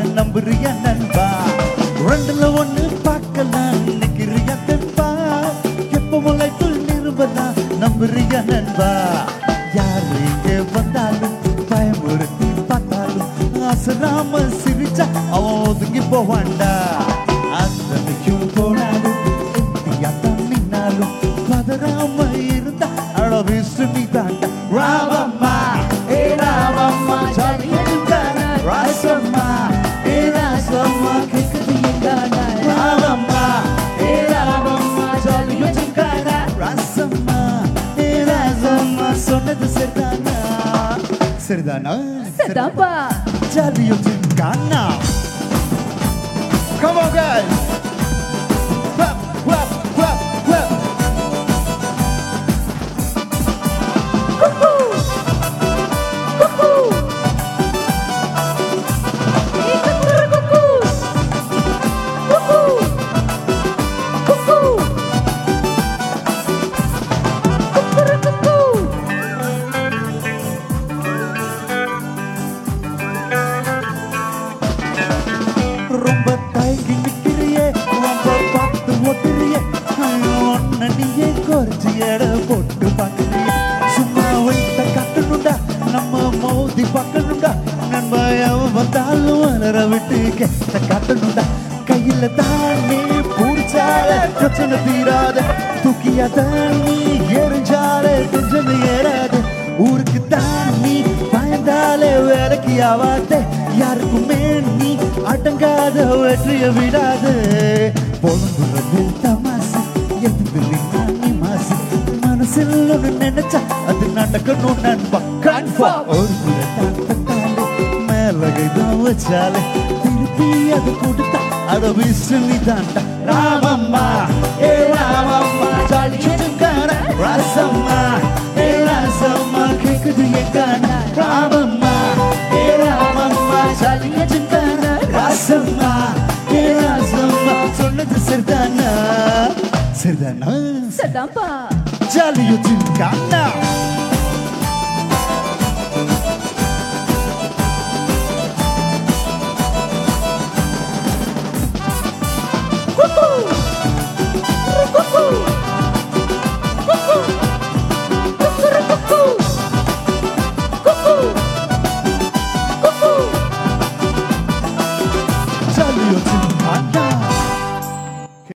நம்புறியா நண்பா ரெண்டுல ஒண்ணு பார்க்கலாம் நினைக்கிறியா தென்பா எப்ப முளைக்குள் நிருபதான் நம்புறியா நண்பா யாரு இங்க வந்தாலும் பயமுறுத்தி பார்த்தாலும் அசராம சிரிச்சா அவன் ஒதுங்கி போவான்டா அத்தனைக்கும் போனாலும் எம்டியா தான் நின்னாலும் பதறாம இருந்தா அழவிசு நீ தாண்டா ராமம்மா ஏ ராமம்மா ஜாலியா இருந்தானா ராசம்மா ஏ ராசம்மா கேக்குது எங்கானா ராமம்மா ஏ ராமம்மா ஜாலியா இருந்தானா ராசம்மா ஏ ராசம்மா சொன்னது சரிதானா சரிதானா சரிதான்ப்பா ஜாலியா இருந்தானா Come on guys Clap, clap, clap, clap. ரொம்ப தயங்கி நிக்கிறியே ரொம்ப பார்த்து ஓட்டுறியே ஒன்ன நீயே குறைச்சி எடை போட்டு பார்க்கறியே சும்மா வைத்த கட்டணுண்டா நம்ம மோதி பார்க்கணுண்டா நண்பயம் வந்தாலும் வளர விட்டு கெட்ட காட்டணுண்டா கையில தானே பூடிச்சால பிரச்சனை தீராத தூக்கியா தானி எரிஞ்சாலே கொஞ்சம் ஏறாது ஊருக்கு தானி பயந்தாலே வேலைக்கு ஆவாதே யாருக்குமே நீ அடங்காத வெற்றிய விடாது பொழுங்குறது தமாசு எது நீ மாசு மனசில் ஒண்ணு நினைச்சா அது நடக்கணும் நண்பா கன்ஃபார்ம் ஒரு முறை தாத்தாலே மேல கைதான் வச்சாலே திருப்பி அது கொடுத்தா அத விசிலி தாண்டா ராமம்மா ஏ ராமம்மா ஜாலி சுட்டுக்கார ரசம்மா ஏ ரசம்மா கேக்குது எங்கான ராமம்மா ஏ ராமம்மா ஜாலி சுட்டுக்கார ரசம்மா ஏ ரசம்மா சொன்னது சரிதானா சரிதானா சரிதான்ப்பா ஜாலியா சுட்டுக்கானா